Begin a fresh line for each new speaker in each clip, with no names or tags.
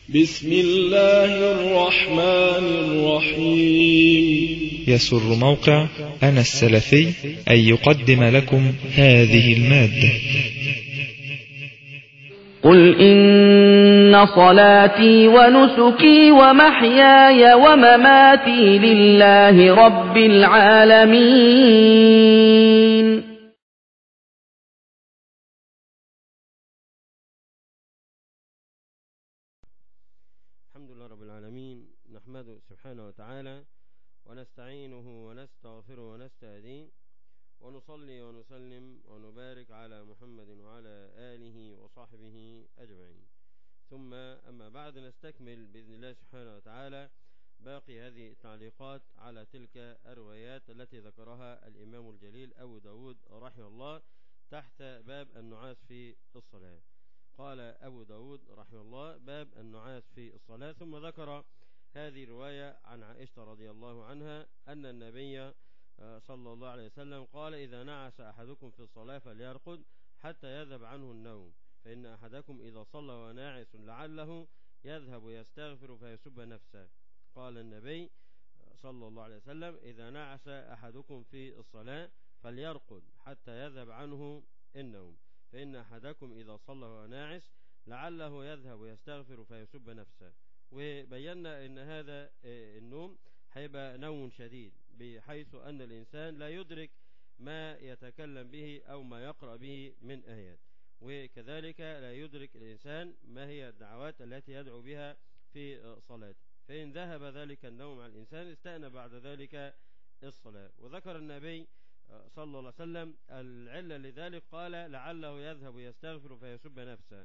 بسم الله الرحمن الرحيم
يسر موقع أنا السلفي أن يقدم لكم هذه المادة
قل إن صلاتي ونسكي ومحياي ومماتي لله رب العالمين
الحمد لله رب العالمين نحمده سبحانه وتعالى ونستعينه ونستغفره ونستهديه ونصلي ونسلم ونبارك على محمد وعلى آله وصحبه أجمعين ثم أما بعد نستكمل بإذن الله سبحانه وتعالى باقي هذه التعليقات على تلك الروايات التي ذكرها الإمام الجليل أبو داود رحمه الله تحت باب النعاس في الصلاة قال أبو داود رحمه الله باب النعاس في الصلاة ثم ذكر هذه الرواية عن عائشة رضي الله عنها أن النبي صلى الله عليه وسلم قال إذا نعس أحدكم في الصلاة فليرقد حتى يذهب عنه النوم فإن أحدكم إذا صلى وناعس لعله يذهب يستغفر فيسب نفسه قال النبي صلى الله عليه وسلم إذا نعس أحدكم في الصلاة فليرقد حتى يذهب عنه النوم فإن أحدكم إذا صلى وناعس لعله يذهب يستغفر فيسب نفسه وبينا أن هذا النوم هيبقى نوم شديد بحيث أن الإنسان لا يدرك ما يتكلم به أو ما يقرأ به من آيات وكذلك لا يدرك الإنسان ما هي الدعوات التي يدعو بها في صلاته فإن ذهب ذلك النوم عن الإنسان استأنى بعد ذلك الصلاة وذكر النبي صلى الله عليه وسلم العلة لذلك قال لعله يذهب يستغفر فيسب نفسه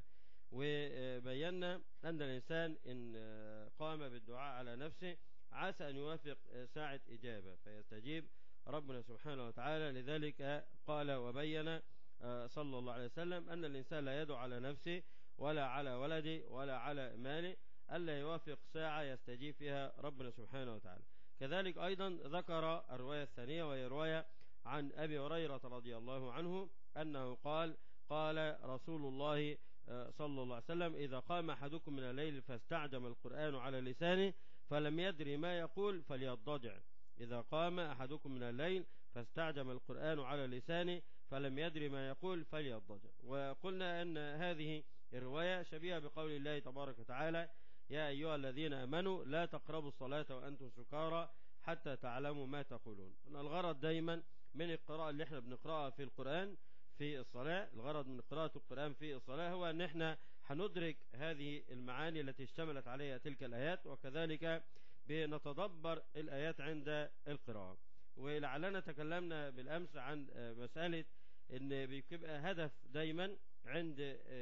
وبينا أن الإنسان إن قام بالدعاء على نفسه عسى أن يوافق ساعة إجابة فيستجيب ربنا سبحانه وتعالى لذلك قال وبين صلى الله عليه وسلم أن الإنسان لا يدعو على نفسه ولا على ولده ولا على ماله ألا يوافق ساعة يستجيب فيها ربنا سبحانه وتعالى كذلك أيضا ذكر الرواية الثانية وهي رواية عن أبي هريرة رضي الله عنه أنه قال قال رسول الله صلى الله عليه وسلم إذا قام أحدكم من الليل فاستعجم القرآن على لسانه فلم يدري ما يقول فليضجع إذا قام أحدكم من الليل فاستعجم القرآن على لسانه فلم يدري ما يقول فليضجع وقلنا أن هذه الرواية شبيهة بقول الله تبارك وتعالى يا أيها الذين أمنوا لا تقربوا الصلاة وأنتم سكارى حتى تعلموا ما تقولون الغرض دايما من القراءة اللي احنا بنقرأها في القرآن في الصلاة الغرض من قراءة القرآن في الصلاة هو أن احنا هندرك هذه المعاني التي اشتملت عليها تلك الآيات وكذلك بنتدبر الآيات عند القراءة ولعلنا تكلمنا بالأمس عن مسألة أن بيبقى هدف دايما عند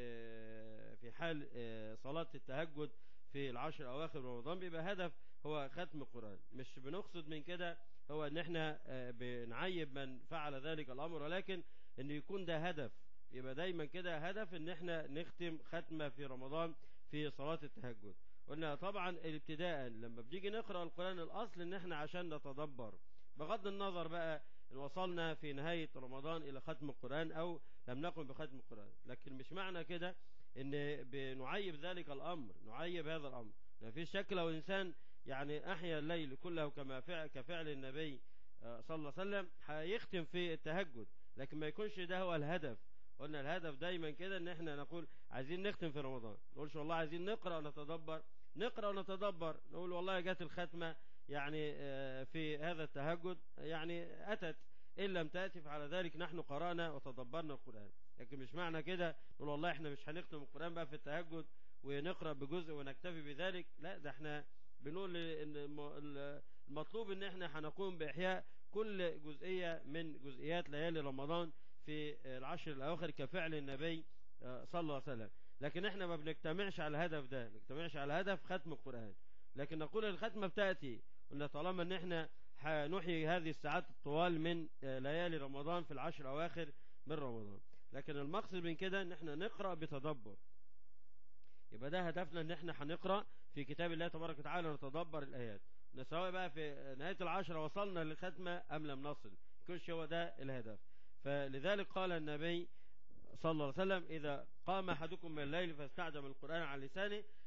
في حال صلاة التهجد في العشر أواخر رمضان بيبقى هدف هو ختم القرآن مش بنقصد من كده هو ان احنا بنعيب من فعل ذلك الأمر ولكن ان يكون ده هدف يبقى دايما كده هدف ان احنا نختم ختمة في رمضان في صلاة التهجد قلنا طبعا ابتداء لما بنيجي نقرأ القرآن الأصل ان احنا عشان نتدبر بغض النظر بقى ان وصلنا في نهاية رمضان الى ختم القرآن او لم نقم بختم القرآن لكن مش معنى كده ان بنعيب ذلك الامر نعيب هذا الامر ما فيش شك لو انسان يعني احيا الليل كله كما فعل كفعل النبي صلى الله عليه وسلم هيختم في التهجد لكن ما يكونش ده هو الهدف قلنا الهدف دايما كده ان احنا نقول عايزين نختم في رمضان نقولش والله عايزين نقرأ ونتدبر نقرأ ونتدبر نقول والله جت الختمة يعني في هذا التهجد يعني أتت إن لم تأتي فعلى ذلك نحن قرأنا وتدبرنا القرآن لكن مش معنى كده نقول والله احنا مش هنختم القرآن بقى في التهجد ونقرأ بجزء ونكتفي بذلك لا ده احنا بنقول ان المطلوب ان احنا هنقوم بإحياء كل جزئية من جزئيات ليالي رمضان في العشر الأواخر كفعل النبي صلى الله عليه وسلم لكن احنا ما بنجتمعش على الهدف ده ما بنجتمعش على هدف ختم القرآن لكن نقول الختمة بتأتي قلنا طالما ان احنا هنحيي هذه الساعات الطوال من ليالي رمضان في العشر الأواخر من رمضان لكن المقصد من كده ان احنا نقرأ بتدبر يبقى ده هدفنا ان احنا هنقرأ في كتاب الله تبارك وتعالى نتدبر الآيات سواء بقى في نهاية العشرة وصلنا للختمة أم لم نصل كلش هو ده الهدف فلذلك قال النبي صلى الله عليه وسلم إذا قام أحدكم من الليل فاستعجم القرآن على لسانه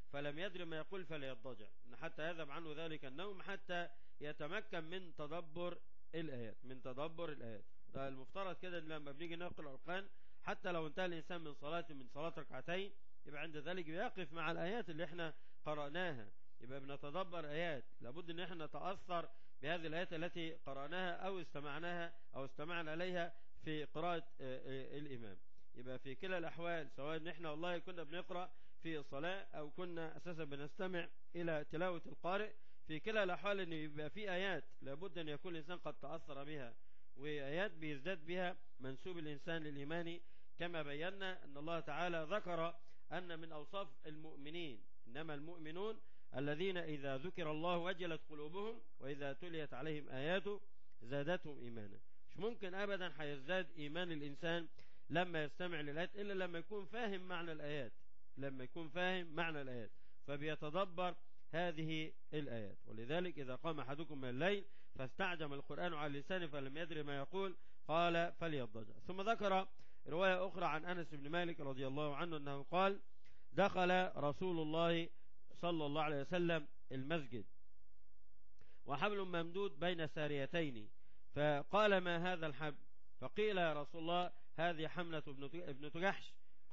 فلم يدر ما يقول فليضطجع حتى يذهب عنه ذلك النوم حتى يتمكن من تدبر الآيات من تدبر الآيات ده المفترض كده إن لما بنيجي نقرأ القرآن حتى لو انتهى الإنسان من صلاة من صلاة ركعتين يبقى عند ذلك بيقف مع الآيات اللي احنا قرأناها يبقى بنتدبر آيات لابد ان احنا نتأثر بهذه الآيات التي قرأناها أو استمعناها أو استمعنا عليها في قراءة الإمام يبقى في كلا الأحوال سواء ان احنا والله كنا بنقرأ في الصلاة أو كنا أساسا بنستمع إلى تلاوة القارئ في كلا الأحوال أن يبقى في آيات لابد أن يكون الإنسان قد تأثر بها وآيات بيزداد بها منسوب الإنسان للإيمان كما بينا أن الله تعالى ذكر أن من أوصاف المؤمنين إنما المؤمنون الذين إذا ذكر الله وجلت قلوبهم وإذا تليت عليهم آياته زادتهم إيمانا مش ممكن أبدا هيزداد إيمان الإنسان لما يستمع للآيات إلا لما يكون فاهم معنى الآيات لما يكون فاهم معنى الآيات فبيتدبر هذه الآيات ولذلك إذا قام أحدكم من الليل فاستعجم القرآن على لسانه فلم يدري ما يقول قال فليضجع ثم ذكر رواية أخرى عن أنس بن مالك رضي الله عنه أنه قال دخل رسول الله صلى الله عليه وسلم المسجد وحبل ممدود بين ساريتين فقال ما هذا الحبل فقيل يا رسول الله هذه حملة ابنة جحش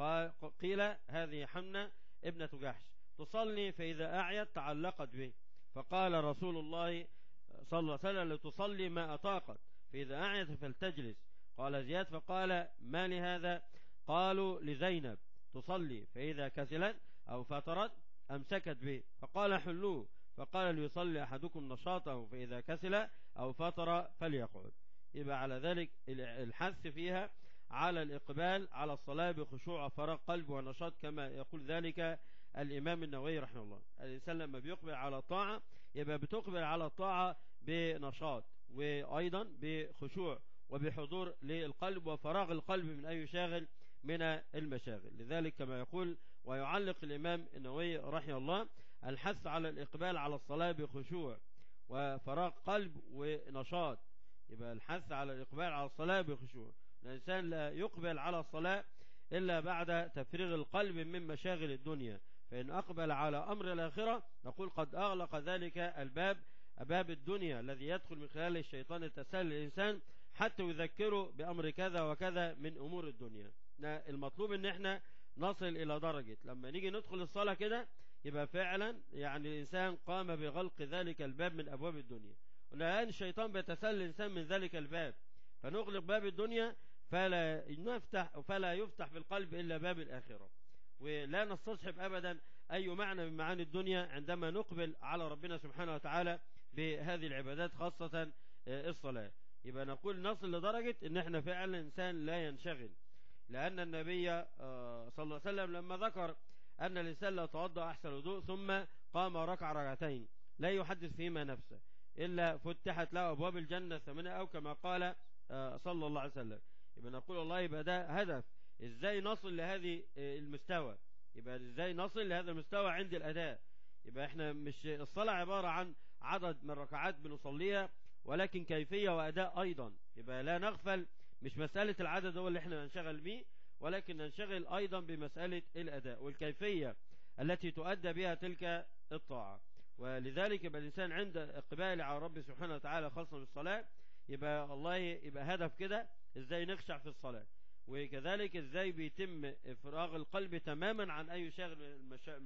قيل هذه حمنة ابنة جحش تصلي فإذا أعيت تعلقت به فقال رسول الله صلى الله عليه وسلم لتصلي ما أطاقت فإذا أعيت فلتجلس قال زياد فقال ما لهذا قالوا لزينب تصلي فإذا كسلت أو فترت أمسكت به فقال حلوه فقال ليصلي أحدكم نشاطه فإذا كسل أو فتر فليقعد يبقى على ذلك الحث فيها على الإقبال على الصلاة بخشوع وفراغ قلب ونشاط كما يقول ذلك الإمام النووي رحمه الله الإنسان لما بيقبل على الطاعة يبقى بتقبل على الطاعة بنشاط وأيضا بخشوع وبحضور للقلب وفراغ القلب من أي شاغل من المشاغل لذلك كما يقول ويعلق الإمام النووي رحمه الله الحث على الإقبال على الصلاة بخشوع وفراغ قلب ونشاط يبقى الحث على الإقبال على الصلاة بخشوع الإنسان لا يقبل على الصلاة إلا بعد تفريغ القلب من مشاغل الدنيا فإن أقبل على أمر الآخرة نقول قد أغلق ذلك الباب باب الدنيا الذي يدخل من خلال الشيطان التسهل الإنسان حتى يذكره بأمر كذا وكذا من أمور الدنيا المطلوب ان احنا نصل الى درجة لما نيجي ندخل الصلاة كده يبقى فعلا يعني الانسان قام بغلق ذلك الباب من ابواب الدنيا والان الشيطان بيتسلل الانسان من ذلك الباب فنغلق باب الدنيا فلا نفتح فلا يفتح في القلب الا باب الاخرة ولا نستصحب ابدا اي معنى من معاني الدنيا عندما نقبل على ربنا سبحانه وتعالى بهذه العبادات خاصة الصلاة يبقى نقول نصل لدرجة ان احنا فعلا انسان لا ينشغل لأن النبي صلى الله عليه وسلم لما ذكر أن الإنسان لا توضأ أحسن الوضوء ثم قام ركع ركعتين لا يحدث فيما نفسه إلا فتحت له أبواب الجنة ثمانية أو كما قال صلى الله عليه وسلم يبقى نقول والله يبقى ده هدف إزاي نصل لهذه المستوى يبقى إزاي نصل لهذا المستوى عند الأداء يبقى إحنا مش الصلاة عبارة عن عدد من ركعات بنصليها ولكن كيفية وأداء أيضا يبقى لا نغفل مش مسألة العدد هو اللي احنا ننشغل به ولكن ننشغل أيضا بمسألة الأداء والكيفية التي تؤدى بها تلك الطاعة ولذلك يبقى الإنسان عند إقبال على رب سبحانه وتعالى خاصة بالصلاة يبقى الله يبقى هدف كده إزاي نخشع في الصلاة وكذلك إزاي بيتم إفراغ القلب تماما عن أي شاغل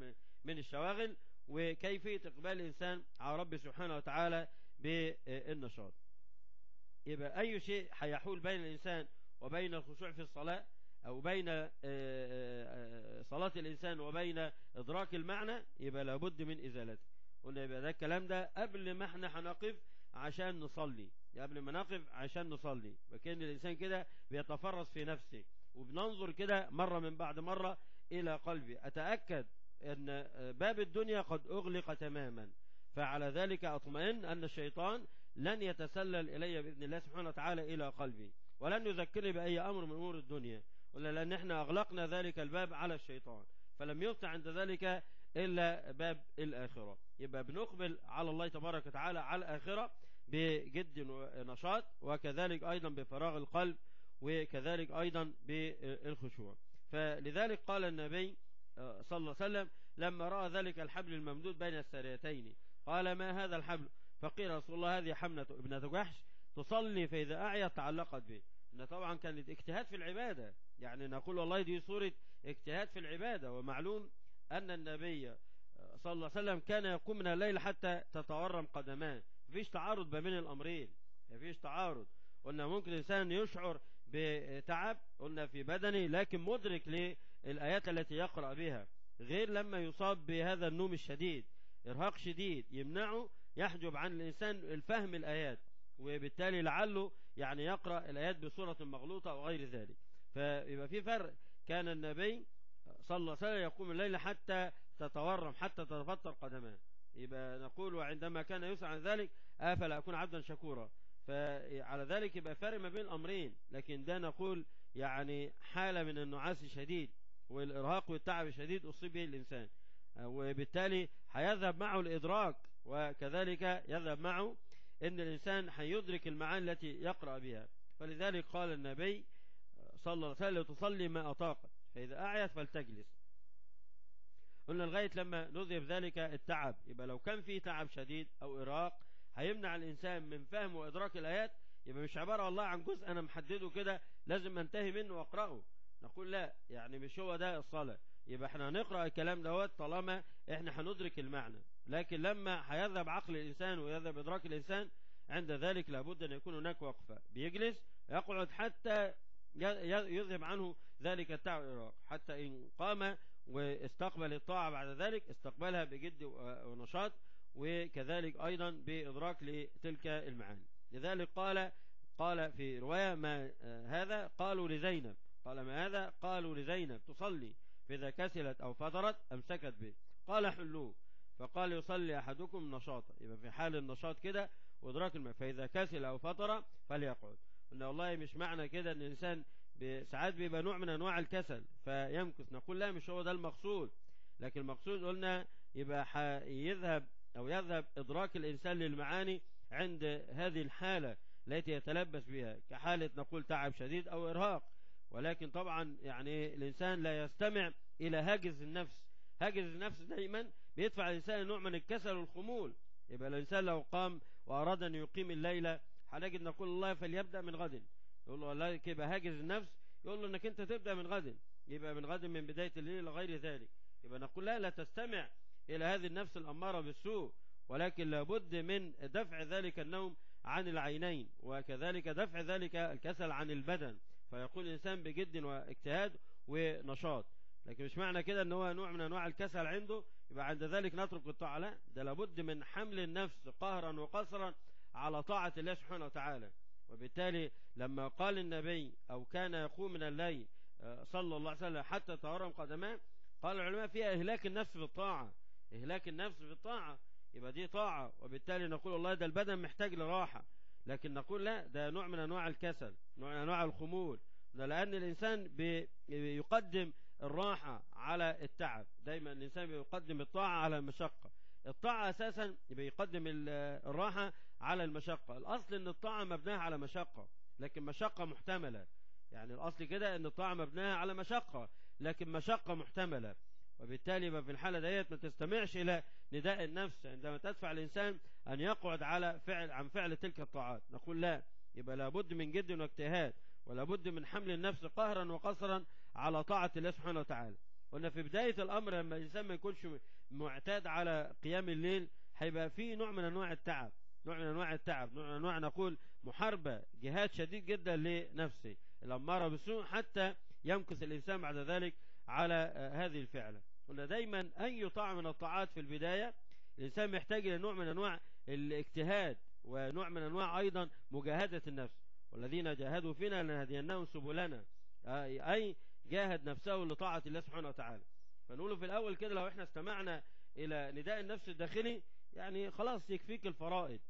من الشواغل وكيفية إقبال الإنسان على رب سبحانه وتعالى بالنشاط يبقى أي شيء هيحول بين الإنسان وبين الخشوع في الصلاة أو بين صلاة الإنسان وبين إدراك المعنى يبقى لابد من إزالته قلنا يبقى ده الكلام ده قبل ما احنا هنقف عشان نصلي قبل ما نقف عشان نصلي وكان الإنسان كده بيتفرس في نفسه وبننظر كده مرة من بعد مرة إلى قلبي أتأكد أن باب الدنيا قد أغلق تماما فعلى ذلك أطمئن أن الشيطان لن يتسلل إلي بإذن الله سبحانه وتعالى إلى قلبي ولن يذكرني بأي أمر من أمور الدنيا ولا لأن احنا أغلقنا ذلك الباب على الشيطان فلم يفتح عند ذلك إلا باب الآخرة يبقى بنقبل على الله تبارك وتعالى على الآخرة بجد ونشاط وكذلك أيضا بفراغ القلب وكذلك أيضا بالخشوع فلذلك قال النبي صلى الله عليه وسلم لما رأى ذلك الحبل الممدود بين السريتين قال ما هذا الحبل فقيل رسول الله هذه حمنة ابنة جحش تصلي فإذا أعيت تعلقت به إن طبعا كانت اجتهاد في العبادة يعني نقول والله دي صورة اجتهاد في العبادة ومعلوم أن النبي صلى الله عليه وسلم كان يقوم من الليل حتى تتورم قدماه مفيش تعارض ما بين الأمرين مفيش تعارض قلنا ممكن الإنسان يشعر بتعب قلنا في بدنه لكن مدرك للآيات التي يقرأ بها غير لما يصاب بهذا النوم الشديد إرهاق شديد يمنعه يحجب عن الإنسان الفهم الآيات وبالتالي لعله يعني يقرأ الآيات بصورة مغلوطة وغير ذلك فيبقى في فرق كان النبي صلى الله عليه وسلم يقوم الليل حتى تتورم حتى تتفطر قدماه يبقى نقول وعندما كان يسعى عن ذلك أفلا أكون عبدا شكورا فعلى ذلك يبقى فرق ما بين الأمرين لكن ده نقول يعني حالة من النعاس الشديد والإرهاق والتعب الشديد أصيب به الإنسان وبالتالي هيذهب معه الإدراك وكذلك يذهب معه ان الانسان هيدرك المعاني التي يقرأ بها فلذلك قال النبي صلى الله عليه وسلم تصلي ما أطاقت فإذا أعيت فلتجلس قلنا لغاية لما نذهب ذلك التعب يبقى لو كان في تعب شديد أو إراق هيمنع الإنسان من فهم وإدراك الآيات يبقى مش عبارة والله عن جزء أنا محدده كده لازم انتهي منه وأقرأه نقول لا يعني مش هو ده الصلاة يبقى احنا هنقرأ الكلام دوت طالما احنا هندرك المعنى لكن لما هيذهب عقل الإنسان ويذهب إدراك الإنسان عند ذلك لابد أن يكون هناك وقفة بيجلس يقعد حتى يذهب عنه ذلك التعب والإراق حتى إن قام واستقبل الطاعة بعد ذلك استقبلها بجد ونشاط وكذلك أيضا بإدراك لتلك المعاني لذلك قال قال في رواية ما هذا قالوا لزينب قال ما هذا قالوا لزينب تصلي فإذا كسلت أو فترت أمسكت به قال حلوه فقال يصلي أحدكم نشاطا يبقى في حال النشاط كده وإدراك الماء فإذا كسل أو فتر فليقعد قلنا والله مش معنى كده أن الإنسان ساعات بيبقى نوع من أنواع الكسل فيمكث نقول لا مش هو ده المقصود لكن المقصود قلنا يبقى يذهب أو يذهب إدراك الإنسان للمعاني عند هذه الحالة التي يتلبس بها كحالة نقول تعب شديد أو إرهاق ولكن طبعا يعني الإنسان لا يستمع إلى هاجز النفس هاجز النفس دائما بيدفع الإنسان نوع من الكسل والخمول يبقى الإنسان لو قام وأراد أن يقيم الليلة هنجد نقول الله فليبدأ من غد يقول له والله يبقى هاجز النفس يقول له انك انت تبدأ من غد يبقى من غد من بداية الليل لغير ذلك يبقى نقول لا لا تستمع إلى هذه النفس الأمارة بالسوء ولكن لابد من دفع ذلك النوم عن العينين وكذلك دفع ذلك الكسل عن البدن فيقول الإنسان بجد واجتهاد ونشاط لكن مش معنى كده ان هو نوع من انواع الكسل عنده يبقى عند ذلك نترك الطاعة لا ده لابد من حمل النفس قهرا وقصرا على طاعة الله سبحانه وتعالى وبالتالي لما قال النبي او كان يقوم من الليل صلى الله عليه وسلم حتى تورم قدماه قال العلماء فيها اهلاك النفس في الطاعة اهلاك النفس في الطاعة يبقى دي طاعة وبالتالي نقول والله ده البدن محتاج لراحة لكن نقول لا ده نوع من انواع الكسل نوع من انواع الخمول ده لان الانسان بيقدم الراحة على التعب دايما الإنسان بيقدم الطاعة على المشقة الطاعة أساسا بيقدم الراحة على المشقة الأصل أن الطاعة مبناها على مشقة لكن مشقة محتملة يعني الأصل كده أن الطاعة مبناها على مشقة لكن مشقة محتملة وبالتالي في الحالة ديت ما تستمعش إلى نداء النفس عندما تدفع الإنسان أن يقعد على فعل عن فعل تلك الطاعات نقول لا يبقى لابد من جد واجتهاد ولابد من حمل النفس قهرا وقصرا على طاعة الله سبحانه وتعالى قلنا في بداية الأمر لما الإنسان ما يكونش معتاد على قيام الليل هيبقى فيه نوع من أنواع التعب نوع من أنواع التعب نوع من أنواع نقول محاربة جهاد شديد جدا لنفسه الأمارة بالسوء حتى يمكث الإنسان بعد ذلك على هذه الفعلة قلنا دايما أي طاعة من الطاعات في البداية الإنسان محتاج إلى نوع من أنواع الاجتهاد ونوع من أنواع أيضا مجاهدة النفس والذين جاهدوا فينا لنهدينهم سبلنا أي جاهد نفسه لطاعة الله سبحانه وتعالى فنقوله في الأول كده لو احنا استمعنا إلى نداء النفس الداخلي يعني خلاص يكفيك الفرائض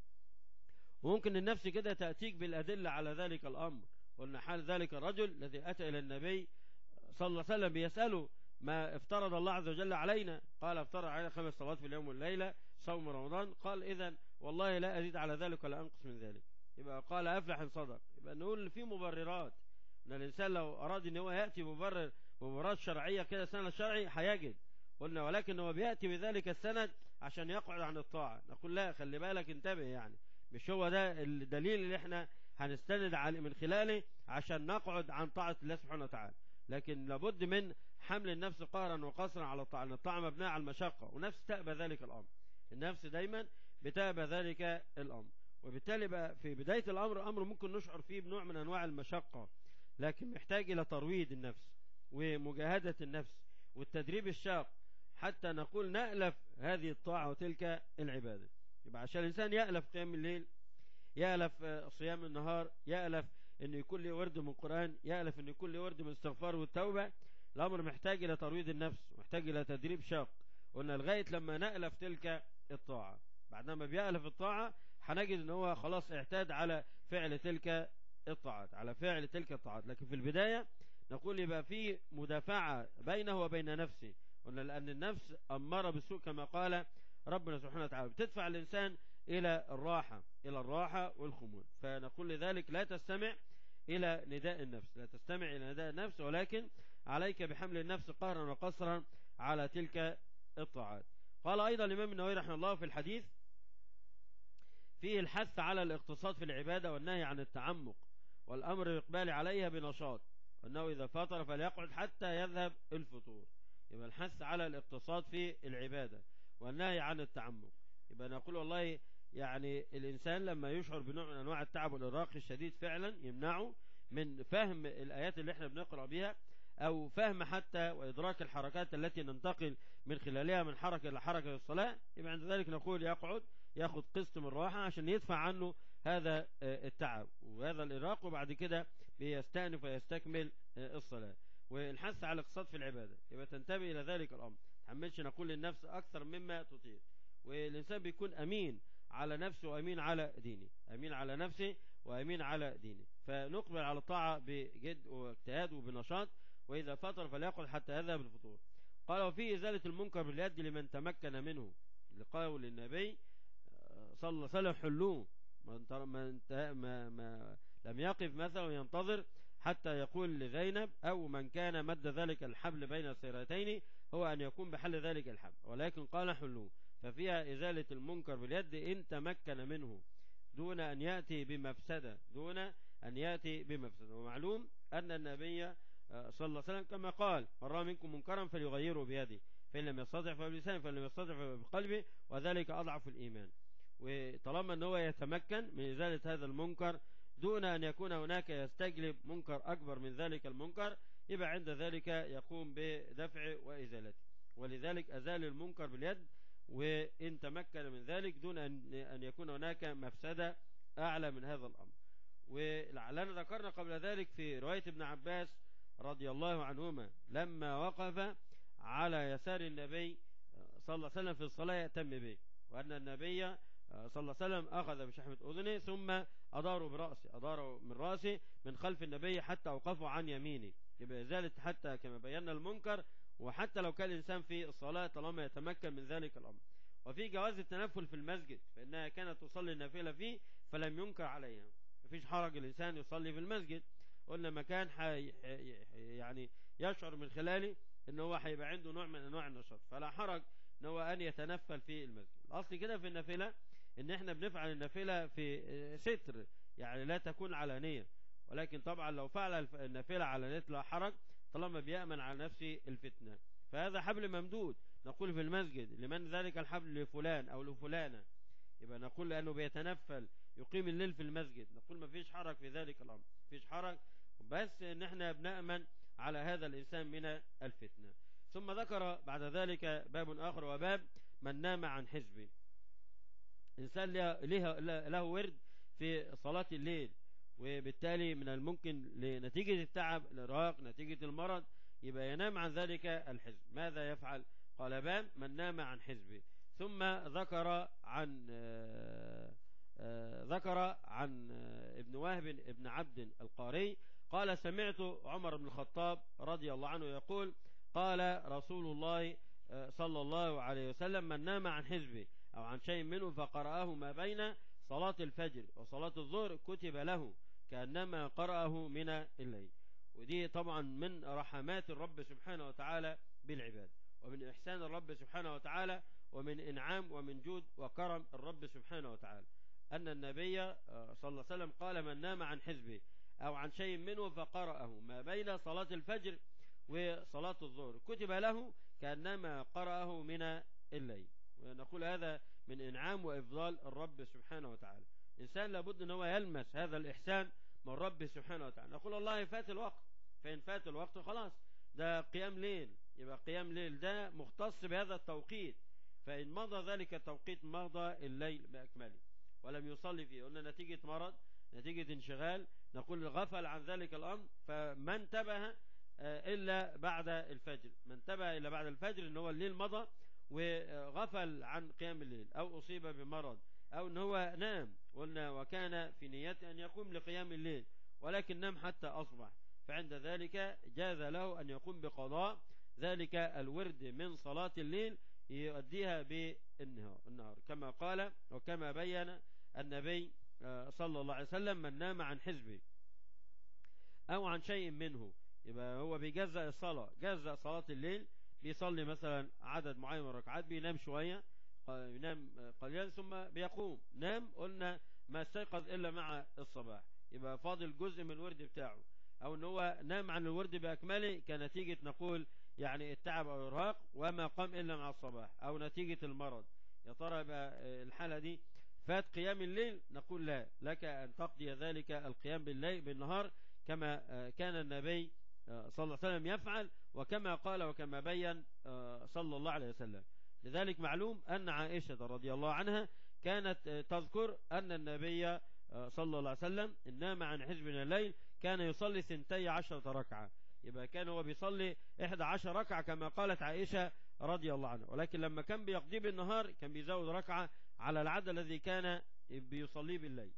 وممكن النفس كده تأتيك بالأدلة على ذلك الأمر قلنا حال ذلك الرجل الذي أتى إلى النبي صلى الله عليه وسلم بيسأله ما افترض الله عز وجل علينا قال افترض علينا خمس صلوات في اليوم والليلة صوم رمضان قال إذا والله لا أزيد على ذلك ولا أنقص من ذلك يبقى قال أفلح إن صدق يبقى نقول في مبررات ان الانسان لو اراد ان هو ياتي مبرر مبررات شرعيه كده سنه الشرعي هيجد قلنا ولكن هو بيأتي بذلك السند عشان يقعد عن الطاعة نقول لا خلي بالك انتبه يعني مش هو ده الدليل اللي احنا هنستند عليه من خلاله عشان نقعد عن طاعة الله سبحانه وتعالى لكن لابد من حمل النفس قهرا وقصرا على الطاعة لأن الطاعة مبنية على المشقة ونفس تأبى ذلك الأمر النفس دايما بتأبى ذلك الأمر وبالتالي بقى في بداية الأمر أمر ممكن نشعر فيه بنوع من أنواع المشقة لكن محتاج إلى ترويض النفس ومجاهدة النفس والتدريب الشاق حتى نقول نألف هذه الطاعة وتلك العبادة يبقى عشان الإنسان يألف قيام الليل يألف صيام النهار يألف أن يكون له ورد من القرآن يألف أن يكون له ورد من الاستغفار والتوبة الأمر محتاج إلى ترويض النفس محتاج إلى تدريب شاق قلنا لغاية لما نألف تلك الطاعة بعد ما بيألف الطاعة هنجد ان هو خلاص اعتاد على فعل تلك الطاعات على فعل تلك الطاعات لكن في البداية نقول يبقى في مدافعة بينه وبين نفسه قلنا لأن النفس أمارة بالسوء كما قال ربنا سبحانه وتعالى بتدفع الإنسان إلى الراحة إلى الراحة والخمول فنقول لذلك لا تستمع إلى نداء النفس لا تستمع إلى نداء النفس ولكن عليك بحمل النفس قهرا وقصرا على تلك الطاعات قال أيضا الإمام النووي رحمه الله في الحديث فيه الحث على الاقتصاد في العبادة والنهي عن التعمق والأمر الإقبال عليها بنشاط وأنه إذا فطر فليقعد حتى يذهب الفطور يبقى الحث على الاقتصاد في العبادة والنهي عن التعمق يبقى نقول والله يعني الإنسان لما يشعر بنوع من أنواع التعب والإرهاق الشديد فعلا يمنعه من فهم الآيات اللي احنا بنقرأ بها أو فهم حتى وإدراك الحركات التي ننتقل من خلالها من حركة إلى حركة الصلاة يبقى عند ذلك نقول يقعد ياخد قسط من الراحة عشان يدفع عنه هذا التعب وهذا الإراق وبعد كده بيستأنف ويستكمل الصلاة والحث على الاقتصاد في العبادة يبقى تنتبه إلى ذلك الأمر تحملش نقول للنفس أكثر مما تطيق والإنسان بيكون أمين على نفسه وأمين على دينه أمين على نفسه وأمين على دينه فنقبل على الطاعة بجد واجتهاد وبنشاط وإذا فطر فليقل حتى يذهب الفطور قال وفي إزالة المنكر باليد لمن تمكن منه لقول النبي صلى الله عليه وسلم حلوه من, من, ما ما لم يقف مثلا ينتظر حتى يقول لزينب أو من كان مد ذلك الحبل بين السيرتين هو أن يكون بحل ذلك الحبل ولكن قال حلوه ففيها إزالة المنكر باليد إن تمكن منه دون أن يأتي بمفسدة دون أن يأتي بمفسدة ومعلوم أن النبي صلى الله عليه وسلم كما قال من رأى منكم منكرا فليغيره بيده فإن لم يستطع فبلسانه فإن لم يستطع فبقلبه وذلك أضعف الإيمان وطالما أنه يتمكن من إزالة هذا المنكر دون أن يكون هناك يستجلب منكر أكبر من ذلك المنكر يبقى عند ذلك يقوم بدفع وإزالته ولذلك أزال المنكر باليد وإن تمكن من ذلك دون أن يكون هناك مفسدة أعلى من هذا الأمر ولعلنا ذكرنا قبل ذلك في رواية ابن عباس رضي الله عنهما لما وقف على يسار النبي صلى الله عليه وسلم في الصلاة يأتم به وأن النبي صلى الله عليه وسلم أخذ بشحمة أذنه ثم أداروا برأسه أداروا من رأسه من خلف النبي حتى أوقفوا عن يمينه يبقى زالت حتى كما بينا المنكر وحتى لو كان الإنسان في الصلاة طالما يتمكن من ذلك الأمر وفي جواز التنفل في المسجد فإنها كانت تصلي النافلة فيه فلم ينكر عليها مفيش حرج الإنسان يصلي في المسجد قلنا مكان حي يعني يشعر من خلاله ان هو هيبقى عنده نوع من انواع النشاط فلا حرج ان هو ان يتنفل في المسجد الاصل كده في النافله ان احنا بنفعل النافله في ستر يعني لا تكون علانيه ولكن طبعا لو فعل النافله علانيه لا حرج طالما بيامن على نفسه الفتنه فهذا حبل ممدود نقول في المسجد لمن ذلك الحبل لفلان او لفلانه يبقى نقول لانه بيتنفل يقيم الليل في المسجد نقول ما فيش حرج في ذلك الامر فيش حرج بس ان احنا بنأمن على هذا الإنسان من الفتنة ثم ذكر بعد ذلك باب آخر وباب من نام عن حزبه إنسان له, له ورد في صلاة الليل وبالتالي من الممكن لنتيجة التعب الإرهاق نتيجة المرض يبقى ينام عن ذلك الحزب ماذا يفعل قال باب من نام عن حزبه ثم ذكر عن ذكر عن ابن وهب ابن عبد القاري قال سمعت عمر بن الخطاب رضي الله عنه يقول قال رسول الله صلى الله عليه وسلم من نام عن حزبه أو عن شيء منه فقرأه ما بين صلاة الفجر وصلاة الظهر كتب له كأنما قرأه من الليل ودي طبعا من رحمات الرب سبحانه وتعالى بالعباد ومن إحسان الرب سبحانه وتعالى ومن إنعام ومن جود وكرم الرب سبحانه وتعالى أن النبي آه، صلى الله عليه وسلم قال من نام عن حزبه أو عن شيء منه فقرأه ما بين صلاة الفجر وصلاة الظهر كتب له كأنما قرأه من الليل ونقول هذا من إنعام وإفضال الرب سبحانه وتعالى إنسان لابد أن هو يلمس هذا الإحسان من رب سبحانه وتعالى نقول الله فات الوقت فإن فات الوقت خلاص ده قيام ليل يبقى قيام ليل ده مختص بهذا التوقيت فإن مضى ذلك التوقيت مضى الليل بأكمله ولم يصلي فيه قلنا نتيجة مرض نتيجة انشغال نقول غفل عن ذلك الأمر فما انتبه إلا بعد الفجر ما انتبه إلا بعد الفجر إن هو الليل مضى وغفل عن قيام الليل أو أصيب بمرض أو إن هو نام قلنا وكان في نيته أن يقوم لقيام الليل ولكن نام حتى أصبح فعند ذلك جاز له أن يقوم بقضاء ذلك الورد من صلاة الليل يؤديها بالنهار النهار كما قال وكما بين النبي صلى الله عليه وسلم من نام عن حزبه أو عن شيء منه يبقى هو بيجزأ الصلاة جزأ صلاة الليل بيصلي مثلا عدد معين من الركعات بينام شوية ينام قليلا ثم بيقوم نام قلنا ما استيقظ إلا مع الصباح يبقى فاضل جزء من الورد بتاعه أو أن هو نام عن الورد بأكمله كنتيجة نقول يعني التعب أو الإرهاق وما قام إلا مع الصباح أو نتيجة المرض يا ترى بقى الحالة دي فات قيام الليل نقول لا لك أن تقضي ذلك القيام بالليل بالنهار كما كان النبي صلى الله عليه وسلم يفعل وكما قال وكما بين صلى الله عليه وسلم لذلك معلوم أن عائشة رضي الله عنها كانت تذكر أن النبي صلى الله عليه وسلم إن نام عن حزب من الليل كان يصلي سنتي عشرة ركعة يبقى كان هو بيصلي إحدى عشر ركعة كما قالت عائشة رضي الله عنها ولكن لما كان بيقضي بالنهار كان بيزود ركعة على العدد الذي كان بيصليه بالليل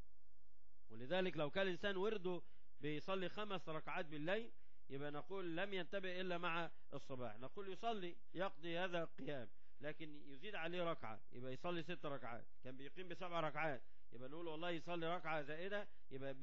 ولذلك لو كان الإنسان ورده بيصلي خمس ركعات بالليل يبقى نقول لم ينتبه إلا مع الصباح نقول يصلي يقضي هذا القيام لكن يزيد عليه ركعة يبقى يصلي ست ركعات كان بيقيم بسبع ركعات يبقى نقول والله يصلي ركعة زائدة يبقى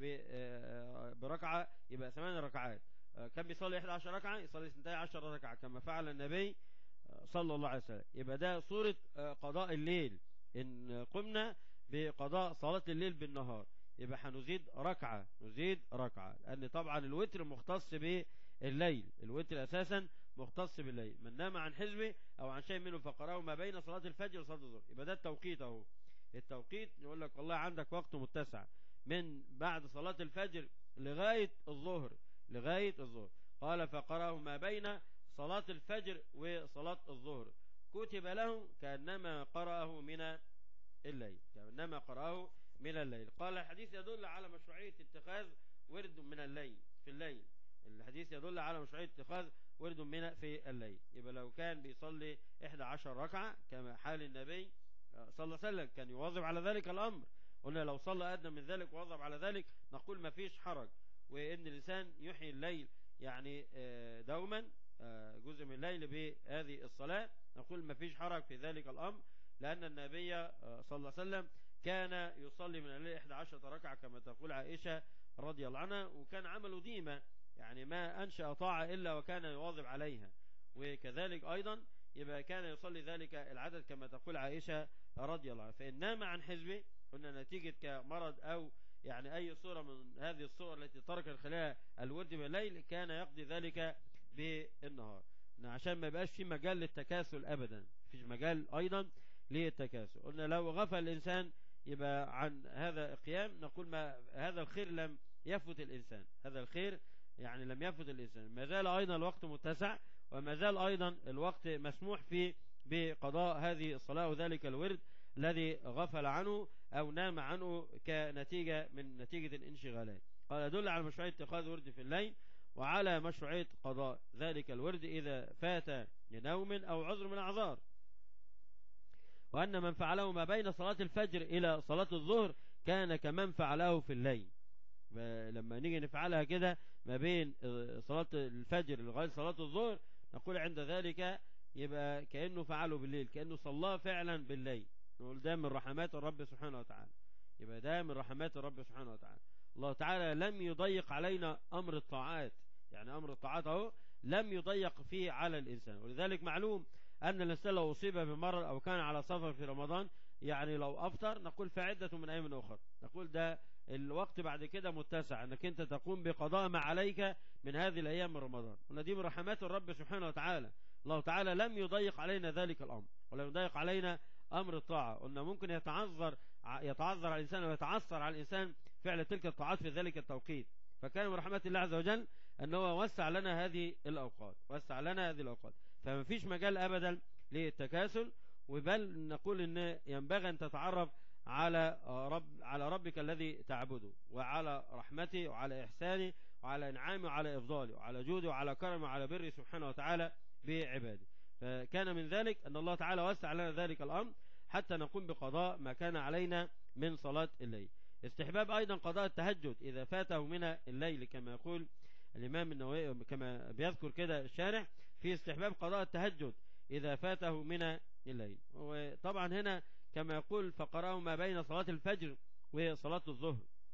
بركعة يبقى ثمان ركعات كان بيصلي 11 ركعة يصلي 12 ركعة كما فعل النبي صلى الله عليه وسلم يبقى ده صورة قضاء الليل إن قمنا بقضاء صلاة الليل بالنهار يبقى هنزيد ركعة نزيد ركعة لأن طبعا الوتر مختص بالليل الوتر أساسا مختص بالليل من نام عن حزبه أو عن شيء منه فقرأه ما بين صلاة الفجر وصلاة الظهر يبقى ده التوقيت أهو التوقيت يقول لك والله عندك وقت متسع من بعد صلاة الفجر لغاية الظهر لغاية الظهر قال فقرأه ما بين صلاة الفجر وصلاة الظهر كتب له كأنما قرأه من الليل كأنما قرأه من الليل قال الحديث يدل على مشروعية اتخاذ ورد من الليل في الليل الحديث يدل على مشروعية اتخاذ ورد من في الليل يبقى لو كان بيصلي 11 ركعة كما حال النبي صلى الله عليه وسلم كان يواظب على ذلك الأمر قلنا لو صلى أدنى من ذلك وواظب على ذلك نقول ما فيش حرج وإن الإنسان يحيي الليل يعني دوما جزء من الليل بهذه الصلاة نقول ما فيش حرج في ذلك الأمر لأن النبي صلى الله عليه وسلم كان يصلي من الليل 11 ركعة كما تقول عائشة رضي الله عنها وكان عمله ديمة يعني ما أنشأ طاعة إلا وكان يواظب عليها وكذلك أيضا يبقى كان يصلي ذلك العدد كما تقول عائشة رضي الله عنها فإن نام عن حزبه قلنا نتيجة كمرض أو يعني أي صورة من هذه الصور التي ترك خلال الورد بالليل كان يقضي ذلك بالنهار عشان ما يبقاش في مجال للتكاسل أبدا فيش مجال أيضا للتكاسل قلنا لو غفل الإنسان يبقى عن هذا القيام نقول ما هذا الخير لم يفت الإنسان هذا الخير يعني لم يفت الإنسان ما زال أيضا الوقت متسع وما زال أيضا الوقت مسموح فيه بقضاء هذه الصلاة وذلك الورد الذي غفل عنه أو نام عنه كنتيجة من نتيجة الانشغالات قال يدل على مشروعية اتخاذ ورد في الليل وعلى مشروعية قضاء ذلك الورد إذا فات لنوم أو عذر من أعذار وأن من فعله ما بين صلاة الفجر إلى صلاة الظهر كان كمن فعله في الليل لما نيجي نفعلها كده ما بين صلاة الفجر لغاية صلاة الظهر نقول عند ذلك يبقى كأنه فعله بالليل كأنه صلاه فعلا بالليل نقول ده من رحمات الرب سبحانه وتعالى يبقى ده من رحمات الرب سبحانه وتعالى الله تعالى لم يضيق علينا أمر الطاعات يعني أمر الطاعات اهو لم يضيق فيه على الإنسان ولذلك معلوم أن الإنسان لو أصيب بمرض أو كان على سفر في رمضان يعني لو أفطر نقول فعدة من أيام أخرى نقول ده الوقت بعد كده متسع أنك أنت تقوم بقضاء ما عليك من هذه الأيام من رمضان قلنا دي من رحمات الرب سبحانه وتعالى الله تعالى لم يضيق علينا ذلك الأمر ولم يضيق علينا أمر الطاعة قلنا ممكن يتعذر يتعذر على الإنسان ويتعثر على الإنسان فعل تلك الطاعات في ذلك التوقيت فكان من رحمة الله عز وجل أنه وسع لنا هذه الأوقات وسع لنا هذه الأوقات فما فيش مجال أبدا للتكاسل وبل نقول أن ينبغي أن تتعرف على رب على ربك الذي تعبده وعلى رحمته وعلى إحسانه وعلى إنعامه وعلى إفضاله وعلى جوده وعلى كرمه وعلى بره سبحانه وتعالى بعباده فكان من ذلك أن الله تعالى وسع لنا ذلك الأمر حتى نقوم بقضاء ما كان علينا من صلاة الليل استحباب أيضا قضاء التهجد إذا فاته من الليل كما يقول الإمام النووي كما بيذكر كده الشارح في استحباب قضاء التهجد إذا فاته من الليل وطبعا هنا كما يقول فقرأه ما بين صلاة الفجر وصلاة الظهر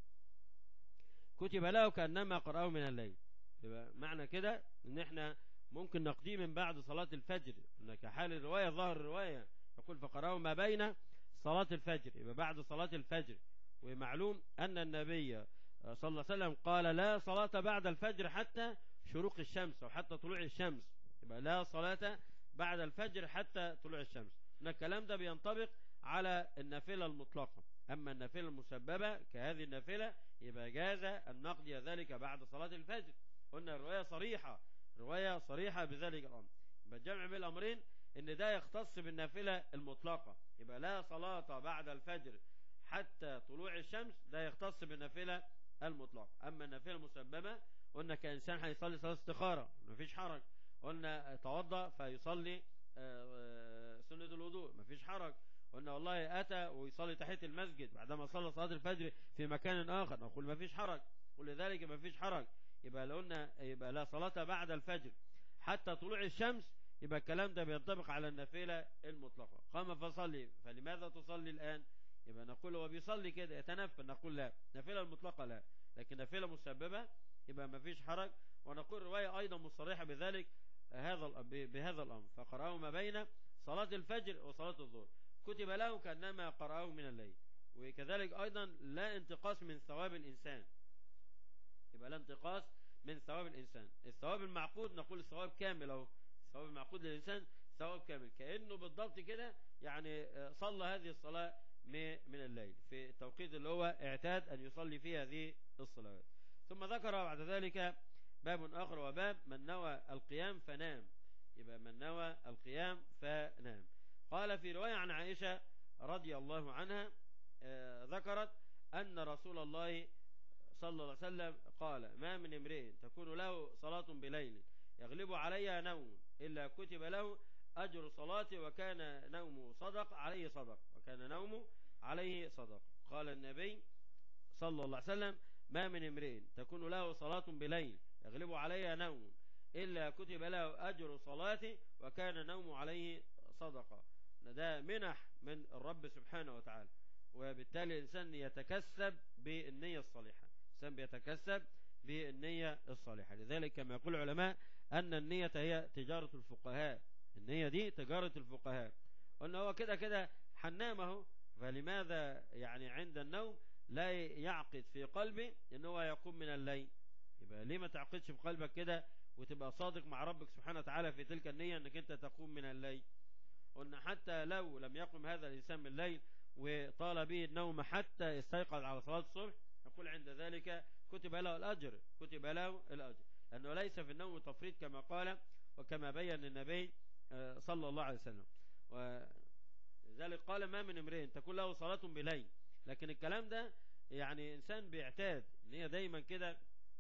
كتب له كأنما قرأه من الليل يبقى معنى كده ان احنا ممكن نقضيه من بعد صلاة الفجر انك حال الرواية ظهر الرواية يقول فقرأه ما بين صلاة الفجر يبقى بعد صلاة الفجر ومعلوم أن النبي صلى الله عليه وسلم قال لا صلاة بعد الفجر حتى شروق الشمس أو حتى طلوع الشمس يبقى لا صلاة بعد الفجر حتى طلوع الشمس ان الكلام ده بينطبق على النافلة المطلقة أما النافلة المسببة كهذه النافلة يبقى جاز أن نقضي ذلك بعد صلاة الفجر قلنا الرواية صريحة رواية صريحة بذلك الأمر يبقى الجمع بين الأمرين ان ده يختص بالنافلة المطلقة يبقى لا صلاة بعد الفجر حتى طلوع الشمس ده يختص بالنافلة المطلقة أما النافلة المسببة قلنا كإنسان هيصلي صلاة استخارة مفيش حرج قلنا توضأ فيصلي سنة الوضوء مفيش حرج قلنا والله أتى ويصلي تحت المسجد بعدما صلى صلاة الفجر في مكان آخر نقول مفيش حرج ولذلك مفيش حرج يبقى لو قلنا يبقى لا صلاة بعد الفجر حتى طلوع الشمس يبقى الكلام ده بينطبق على النافلة المطلقة قام فصلي فلماذا تصلي الآن يبقى نقول هو بيصلي كده يتنفل نقول لا نافلة المطلقة لا لكن نافلة مسببة يبقى ما فيش حرج ونقول رواية أيضا مصرحة بذلك هذا بهذا الأمر فقرأه ما بين صلاة الفجر وصلاة الظهر كتب له كأنما قرأه من الليل وكذلك أيضا لا انتقاص من ثواب الإنسان يبقى لا انتقاص من ثواب الإنسان الثواب المعقود نقول الثواب كامل أهو الثواب المعقود للإنسان ثواب كامل كأنه بالضبط كده يعني صلى هذه الصلاة من الليل في التوقيت اللي هو اعتاد أن يصلي فيه هذه الصلوات ثم ذكر بعد ذلك باب آخر وباب من نوى القيام فنام يبقى من نوى القيام فنام قال في رواية عن عائشة رضي الله عنها ذكرت أن رسول الله صلى الله عليه وسلم قال ما من امرئ تكون له صلاة بليل يغلب عليها نوم إلا كتب له أجر صلاة وكان نومه صدق عليه صدق وكان نومه عليه صدق قال النبي صلى الله عليه وسلم ما من امرئ تكون له صلاة بليل يغلب عليها نوم إلا كتب له أجر صلاة وكان نوم عليه صدقة ده منح من الرب سبحانه وتعالى وبالتالي الإنسان يتكسب بالنية الصالحة الإنسان بيتكسب بالنية الصالحة لذلك كما يقول العلماء أن النية هي تجارة الفقهاء النية دي تجارة الفقهاء قلنا هو كده كده حنامه فلماذا يعني عند النوم لا يعقد في قلبه ان هو يقوم من الليل يبقى ليه ما تعقدش في قلبك كده وتبقى صادق مع ربك سبحانه وتعالى في تلك النية انك انت تقوم من الليل قلنا حتى لو لم يقم هذا الانسان من الليل وطال به النوم حتى يستيقظ على صلاة الصبح يقول عند ذلك كتب له الأجر كتب له الأجر لأنه ليس في النوم تفريط كما قال وكما بين النبي صلى الله عليه وسلم ولذلك قال ما من امرئ تكون له صلاة بليل لكن الكلام ده يعني إنسان بيعتاد ان هي دايما كده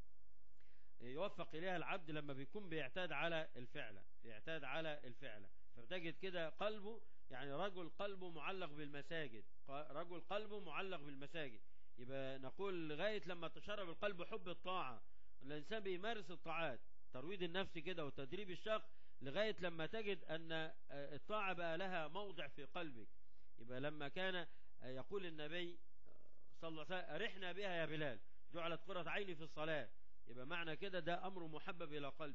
يوفق إليها العبد لما بيكون بيعتاد على الفعلة بيعتاد على الفعلة فبتجد كده قلبه يعني رجل قلبه معلق بالمساجد رجل قلبه معلق بالمساجد يبقى نقول لغاية لما تشرب القلب حب الطاعة الإنسان بيمارس الطاعات ترويض النفس كده وتدريب الشق لغاية لما تجد أن الطاعة بقى لها موضع في قلبك يبقى لما كان يقول النبي صلى الله عليه وسلم أرحنا بها يا بلال جعلت قرة عيني في الصلاة يبقى معنى كده ده أمر محبب إلى قلبي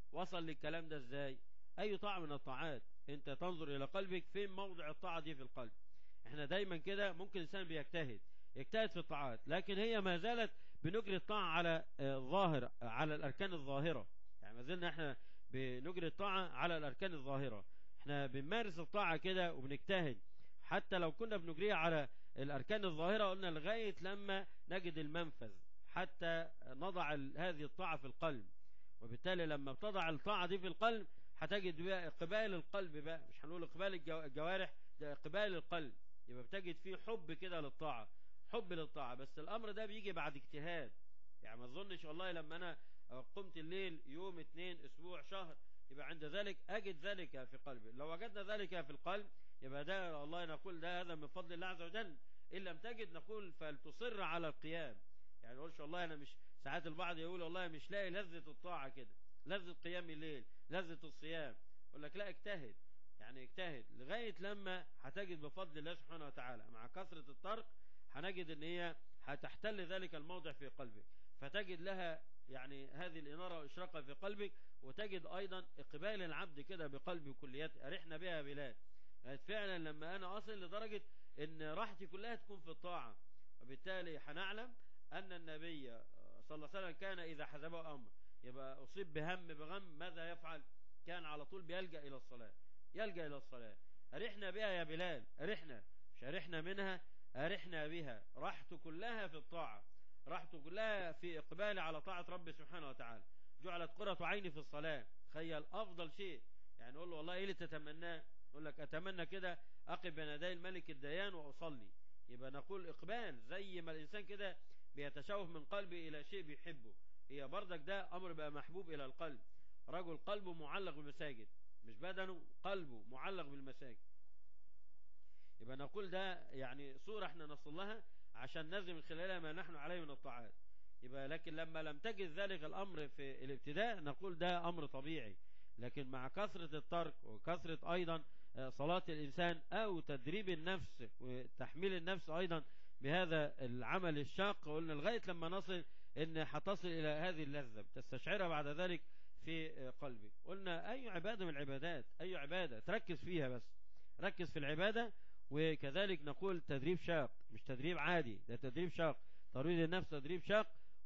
وصل للكلام ده ازاي اي طاعة من الطاعات انت تنظر الى قلبك فين موضع الطاعة دي في القلب احنا دايما كده ممكن الانسان بيجتهد يجتهد في الطاعات لكن هي ما زالت بنجري الطاعة على الظاهر على الاركان الظاهرة يعني ما زلنا احنا بنجري الطاعة على الاركان الظاهرة احنا بنمارس الطاعة كده وبنجتهد حتى لو كنا بنجريها على الاركان الظاهرة قلنا لغاية لما نجد المنفذ حتى نضع هذه الطاعة في القلب وبالتالي لما بتضع الطاعة دي في القلب هتجد بقى اقبال القلب بقى مش هنقول اقبال الجوارح ده اقبال القلب يبقى بتجد فيه حب كده للطاعة حب للطاعة بس الامر ده بيجي بعد اجتهاد يعني ما اظنش والله لما انا قمت الليل يوم اثنين اسبوع شهر يبقى عند ذلك اجد ذلك في قلبي لو وجدنا ذلك في القلب يبقى ده الله نقول ده هذا من فضل الله عز وجل ان لم تجد نقول فلتصر على القيام يعني نقولش والله انا مش ساعات البعض يقول والله مش لاقي لذة الطاعة كده لذة قيام الليل لذة الصيام يقول لك لا اجتهد يعني اجتهد لغاية لما هتجد بفضل الله سبحانه وتعالى مع كثرة الطرق هنجد ان هي هتحتل ذلك الموضع في قلبك فتجد لها يعني هذه الإنارة وإشراقة في قلبك وتجد أيضا إقبال العبد كده بقلبي كليات أرحنا بها بلاد يعني فعلا لما أنا أصل لدرجة أن راحتي كلها تكون في الطاعة وبالتالي هنعلم أن النبي صلى الله عليه وسلم كان إذا حزبه أمر يبقى أصيب بهم بغم ماذا يفعل كان على طول بيلجأ إلى الصلاة يلجأ إلى الصلاة أرحنا بها يا بلال أرحنا مش أرحنا منها أرحنا بها راحته كلها في الطاعة راحته كلها في إقبال على طاعة رب سبحانه وتعالى جعلت قرة عيني في الصلاة تخيل أفضل شيء يعني نقول له والله إيه اللي تتمناه يقول لك أتمنى كده أقف بين يدي الملك الديان وأصلي يبقى نقول إقبال زي ما الإنسان كده بيتشوف من قلبه إلى شيء بيحبه هي بردك ده أمر بقى محبوب إلى القلب رجل قلبه معلق بالمساجد مش بدنه قلبه معلق بالمساجد يبقى نقول ده يعني صورة احنا نصل لها عشان نزل من خلالها ما نحن عليه من الطاعات يبقى لكن لما لم تجد ذلك الأمر في الابتداء نقول ده أمر طبيعي لكن مع كثرة الترك وكثرة أيضا صلاة الإنسان أو تدريب النفس وتحميل النفس أيضا بهذا العمل الشاق قلنا لغاية لما نصل ان هتصل الى هذه اللذة تستشعرها بعد ذلك في قلبك قلنا اي عبادة من العبادات اي عبادة تركز فيها بس ركز في العبادة وكذلك نقول تدريب شاق مش تدريب عادي ده تدريب شاق ترويض النفس تدريب شاق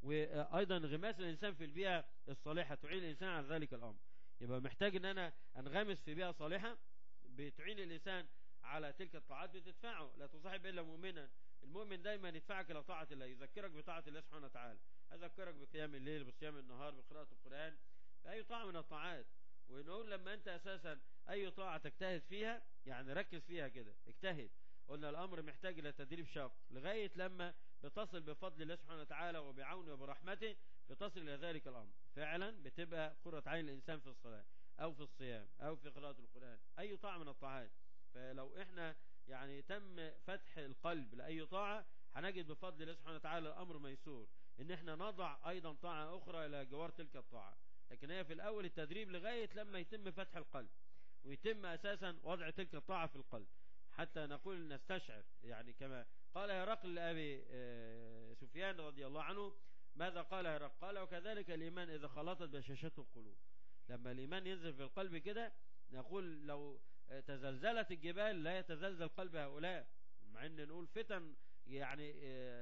وايضا انغماس الانسان في البيئة الصالحة تعين الانسان على ذلك الامر يبقى محتاج ان انا انغمس في بيئة صالحة بتعين الانسان على تلك الطاعات بتدفعه لا تصاحب الا مؤمنا المؤمن دايما يدفعك الى طاعة الله يذكرك بطاعة الله سبحانه وتعالى يذكرك بقيام الليل بصيام النهار بقراءة القرآن بأي طاعة من الطاعات ونقول لما انت اساسا اي طاعة تجتهد فيها يعني ركز فيها كده اجتهد قلنا الامر محتاج الى تدريب شاق لغاية لما بتصل بفضل الله سبحانه وتعالى وبعونه وبرحمته بتصل الى ذلك الامر فعلا بتبقى قرة عين الانسان في الصلاة او في الصيام او في قراءة القرآن اي طاعة من الطاعات فلو احنا يعني تم فتح القلب لأي طاعة هنجد بفضل الله سبحانه وتعالى الأمر ميسور إن احنا نضع أيضا طاعة أخرى إلى جوار تلك الطاعة لكن هي في الأول التدريب لغاية لما يتم فتح القلب ويتم أساسا وضع تلك الطاعة في القلب حتى نقول نستشعر يعني كما قال هرقل لأبي سفيان رضي الله عنه ماذا قال هرقل قال وكذلك الإيمان إذا خلطت بشاشته القلوب لما الإيمان ينزل في القلب كده نقول لو تزلزلت الجبال لا يتزلزل قلب هؤلاء مع ان نقول فتن يعني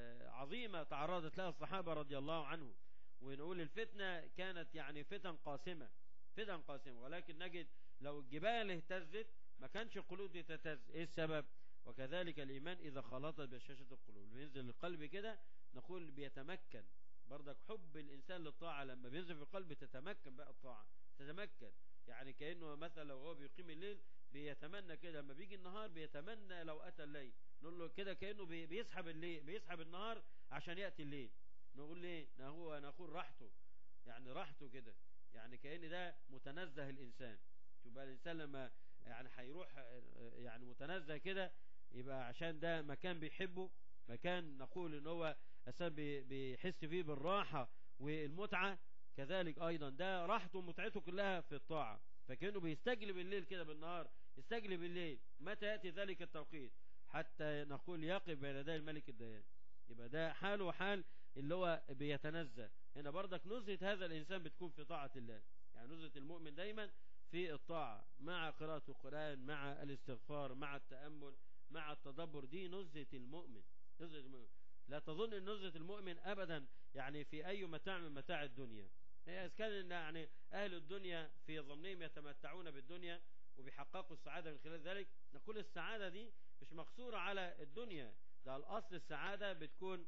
عظيمة تعرضت لها الصحابة رضي الله عنهم ونقول الفتنة كانت يعني فتن قاسمة فتن قاسمة ولكن نجد لو الجبال اهتزت ما كانش القلوب دي تهتز ايه السبب وكذلك الإيمان إذا خلطت بشاشة القلوب بينزل القلب كده نقول بيتمكن برضك حب الإنسان للطاعة لما بينزل في القلب تتمكن بقى الطاعة تتمكن يعني كأنه مثلا لو هو بيقيم الليل بيتمنى كده لما بيجي النهار بيتمنى لو أتى الليل نقول له كده كأنه بيسحب الليل بيسحب النهار عشان يأتي الليل نقول ليه هو نقول راحته يعني راحته كده يعني كأن ده متنزه الإنسان يبقى الإنسان لما يعني هيروح يعني متنزه كده يبقى عشان ده مكان بيحبه مكان نقول ان هو أساسا بيحس فيه بالراحة والمتعة كذلك أيضا ده راحته ومتعته كلها في الطاعة فكأنه بيستجلب الليل كده بالنهار يستجلب الليل متى يأتي ذلك التوقيت حتى نقول يقف بين يدي الملك الديان يبقى ده حاله حال اللي هو بيتنزه هنا برضك نزهة هذا الإنسان بتكون في طاعة الله يعني نزهة المؤمن دايما في الطاعة مع قراءة القرآن مع الاستغفار مع التأمل مع التدبر دي نزهة المؤمن نزهة المؤمن لا تظن ان نزهة المؤمن ابدا يعني في اي متاع من متاع الدنيا هي إذا كان إن يعني اهل الدنيا في ظنهم يتمتعون بالدنيا وبيحققوا السعادة من خلال ذلك نقول السعادة دي مش مقصورة على الدنيا ده الاصل السعادة بتكون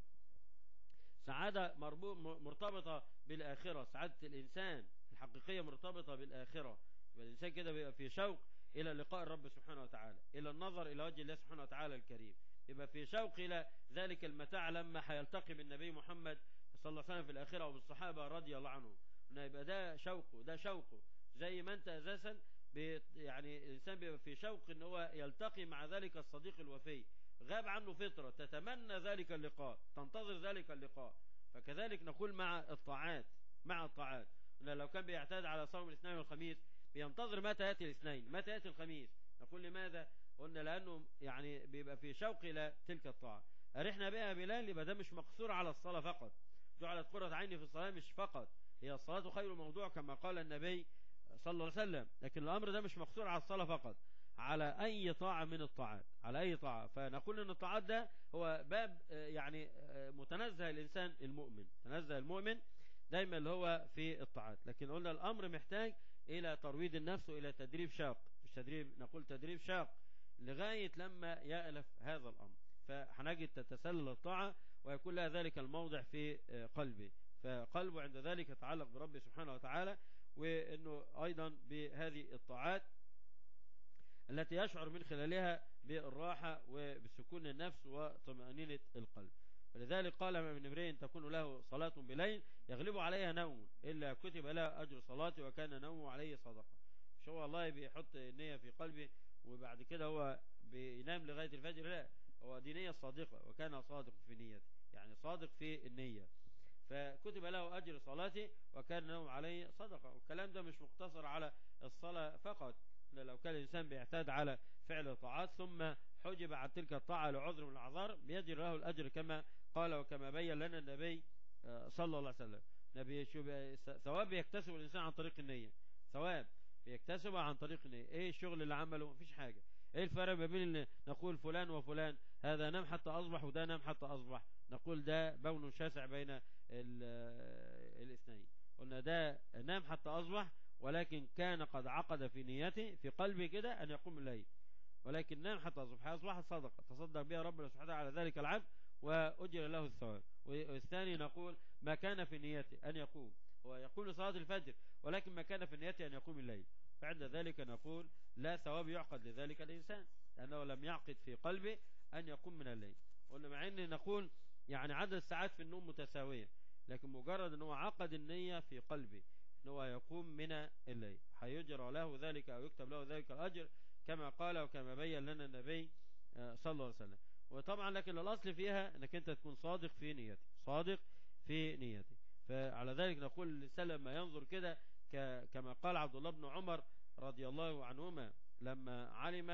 سعادة مرتبطة بالآخرة سعادة الإنسان الحقيقية مرتبطة بالآخرة يبقى الإنسان كده بيبقى في شوق إلى لقاء الرب سبحانه وتعالى إلى النظر إلى وجه الله سبحانه وتعالى الكريم يبقى في شوق إلى ذلك المتاع لما هيلتقي بالنبي محمد صلى الله عليه وسلم في الآخرة وبالصحابة رضي الله عنهم يبقى ده شوقه ده شوقه زي ما أنت أساسا يعني الإنسان بيبقى في شوق إن هو يلتقي مع ذلك الصديق الوفي غاب عنه فترة تتمنى ذلك اللقاء تنتظر ذلك اللقاء فكذلك نقول مع الطاعات مع الطاعات لو كان بيعتاد على صوم الاثنين والخميس بينتظر متى يأتي الاثنين متى يأتي الخميس نقول لماذا قلنا لأنه يعني بيبقى في شوق إلى تلك الطاعة أرحنا بها بلال يبقى ده مش مقصور على الصلاة فقط جعلت قرة عيني في الصلاة مش فقط هي الصلاة خير موضوع كما قال النبي صلى الله عليه وسلم لكن الأمر ده مش مقصور على الصلاة فقط على أي طاعة من الطاعات على أي طاعة فنقول أن الطاعات ده هو باب يعني متنزه الإنسان المؤمن تنزه المؤمن دايما اللي هو في الطاعات لكن قلنا الأمر محتاج إلى ترويض النفس وإلى تدريب شاق مش تدريب نقول تدريب شاق لغاية لما يألف هذا الأمر فهنجد تتسلل الطاعة ويكون لها ذلك الموضع في قلبه فقلبه عند ذلك يتعلق بربه سبحانه وتعالى وأنه أيضا بهذه الطاعات التي يشعر من خلالها بالراحة وبسكون النفس وطمأنينة القلب ولذلك قال من امرئ تكون له صلاة بليل يغلب عليها نوم إلا كتب له أجر صلاة وكان نومه عليه صدقة مش هو الله بيحط النية في قلبه وبعد كده هو بينام لغاية الفجر لا هو دي نية صادقة وكان صادق في نيته يعني صادق في النية فكتب له أجر صلاته وكان نوم عليه صدقة والكلام ده مش مقتصر على الصلاة فقط لو كان الإنسان بيعتاد على فعل الطاعات ثم حجب عن تلك الطاعة لعذر من الأعذار بيجر له الأجر كما قال وكما بين لنا النبي صلى الله عليه وسلم نبي شو ثواب يكتسب الإنسان عن طريق النية ثواب بيكتسبه عن طريق النية ايه الشغل اللي عمله مفيش حاجة ايه الفرق ما بين نقول فلان وفلان هذا نام حتى أصبح وده نام حتى أصبح نقول ده بون شاسع بين الاثنين قلنا ده نام حتى أصبح ولكن كان قد عقد في نيته في قلبه كده أن يقوم الليل ولكن نام حتى أصبح أصبحت صدقة تصدق بها ربنا سبحانه على ذلك العبد وأجر له الثواب والثاني نقول ما كان في نيته أن يقوم هو يقوم لصلاة الفجر ولكن ما كان في نيته أن يقوم الليل فعند ذلك نقول لا ثواب يعقد لذلك الإنسان لأنه لم يعقد في قلبه أن يقوم من الليل قلنا مع أن نقول يعني عدد الساعات في النوم متساوية لكن مجرد أنه عقد النية في قلبه أنه يقوم من الليل هيجرى له ذلك أو يكتب له ذلك الأجر كما قال وكما بين لنا النبي صلى الله عليه وسلم وطبعا لكن الأصل فيها أنك أنت تكون صادق في نيتك صادق في نيتك فعلى ذلك نقول الإنسان لما ينظر كده كما قال عبد الله بن عمر رضي الله عنهما لما علم